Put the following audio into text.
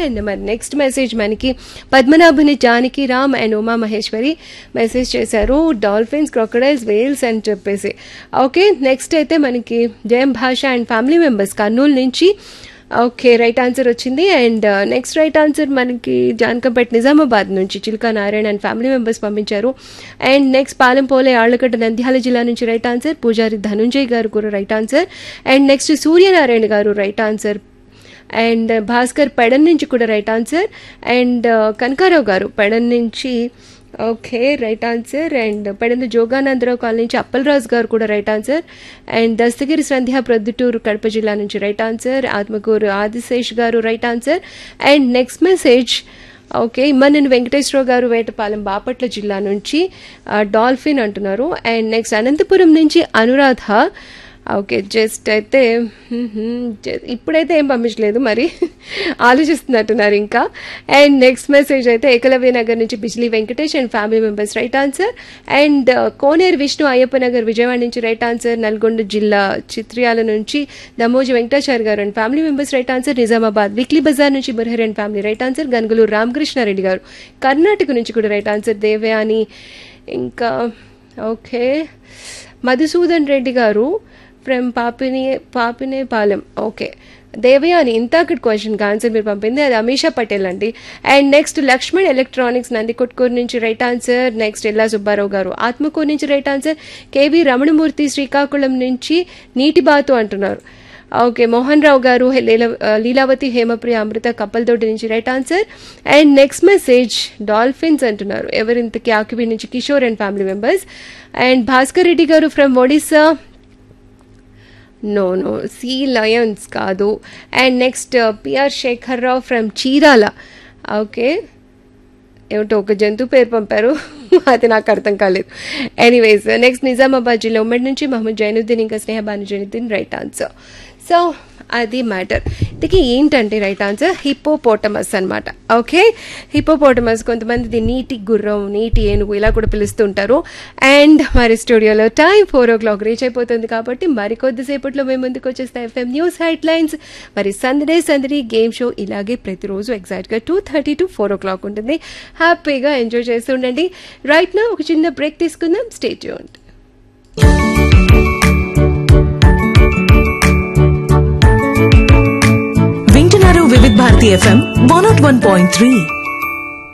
and మరి next message మనకి Padmanabhuni Janaki Ram and Uma Maheshwari message చేశారు డాల్ఫిన్స్ క్రొకడైల్స్ వేల్స్ అని చెప్పేసి ఓకే నెక్స్ట్ అయితే మనకి జయం భాష అండ్ ఫ్యామిలీ మెంబర్స్ కర్నూలు నుంచి ఓకే రైట్ ఆన్సర్ వచ్చింది అండ్ నెక్స్ట్ రైట్ ఆన్సర్ మనకి జానకంపేట్ నిజామాబాద్ నుంచి Chilka Narayana and family members పంపించారు అండ్ నెక్స్ట్ పాలెంపోలే ఆళ్లగడ్డ నంద్యాల జిల్లా నుంచి రైట్ ఆన్సర్ పూజారి ధనుంజయ్ గారు కూడా right answer and next Suryanarayana గారు right answer and Bhaskar Pedana నుంచి కూడా రైట్ ఆన్సర్ అండ్ కనకారావు గారు పెడన్ నుంచి okay right answer and Pedanda Joganandarao colony నుంచి అప్పలరాజు గారు కూడా రైట్ ఆన్సర్ అండ్ దస్తగిరి సంధ్య ప్రొద్దుటూరు కడప జిల్లా నుంచి రైట్ ఆన్సర్ ఆత్మకూరు ఆదిశేష్ గారు right answer and next message okay ఇమ్మన్నెన్ వెంకటేశ్వరరావు గారు వేటపాలెం బాపట్ల జిల్లా నుంచి ఆ, డాల్ఫిన్ అంటున్నారు అండ్ నెక్స్ట్ అనంతపురం నుంచి అనురాధ ఓకే జస్ట్ అయితే మ్మ్హ్మ్, జ- ఇప్పుడైతే ఏం పంపించలేదు మరి ఆలోచిస్తున్నట్టున్నారు ఇంకా అండ్ నెక్స్ట్ మెసేజ్ అయితే ఏకలవ్య నగర్ నుంచి Bijli Venkatesh and family members right answer and Koneru Vishnu Ayyappa Nagar Vijayawada నుంచి రైట్ ఆన్సర్ నల్గొండ జిల్లా చిత్రియాల నుంచి దమోజి వెంకటాచారి గారు and family members right answer Nizamabad weekly bazaar నుంచి Murahari and family right answer Ganugulur Ramakrishnareddy గారు కర్ణాటక నుంచి కూడా రైట్ ఆన్సర్ దేవయాని ఇంకా ఓకే మధుసూదన్ రెడ్డి గారు ఫ్రమ్ పాపిని పాపినేపాలెం ఓకే దేవయాని ఇంతాకటి క్వశ్చన్కి ఆన్సర్ మీరు పంపింది అది అమీషా పటేల్ అండి and next Lakshman electronics Nandikotkur నుంచి right answer next Ella Subbarao గారు ఆత్మకూరు నుంచి right answer KV Ramanamurthy Srikakulam నుంచి నీటి బాతు అంటున్నారు ఓకే మోహన్ రావు గారు హే- లీల- ఆ, లీలావతి హేమప్రియ అమృత కప్పలతోటి నుంచి right answer and next message dolphins అంటున్నారు ఎవరింతకి ఆకిబి నుంచి Kishore and family members and Bhaskar Reddy గారు from Odisha no no sea lions కాదు and next PR Sekhar Rao from Chirala okay ఏమిటో ఒక జంతువు పేరు పంపారు అది నాకు అర్థం కాలేదు ఎనీవేస్ నెక్స్ట్ నిజామాబాద్ జిల్లా ఉమ్మడి నుంచి మహమ్మద్ జైనుద్దీన్ ఇంకా Sneha Banu Zainuddin right answer so అది మ్యాటర్ ఇది ఏంటంటే రైట్ ఆన్సర్ హిపోపోటమస్ అనమాట ఓకే హిపోపోటమస్ కొంతమంది ఇది నీటి గుర్రం నీటి ఏనుగు ఇలా కూడా పిలుస్తూ ఉంటారు అండ్ మరి స్టూడియోలో time four o'clock reach అయిపోతుంది కాబట్టి మరి కొద్దిసేపట్లో మేము ముందుకు వచ్చేస్తాయి ఎఫ్ఎం న్యూస్ హెడ్లైన్స్ మరి సందడే సందడి గేమ్ షో ఇలాగే ప్రతిరోజు ఎగ్జాక్ట్గా two thirty to four o'clock ఉంటుంది హ్యాపీగా ఎంజాయ్ చేస్తూ ఉండండి రైట్ నా ఒక చిన్న బ్రేక్ తీసుకుందాం స్టేట్ ఉంటే వింటున్నారు Vividh Bharati FM one naught one point three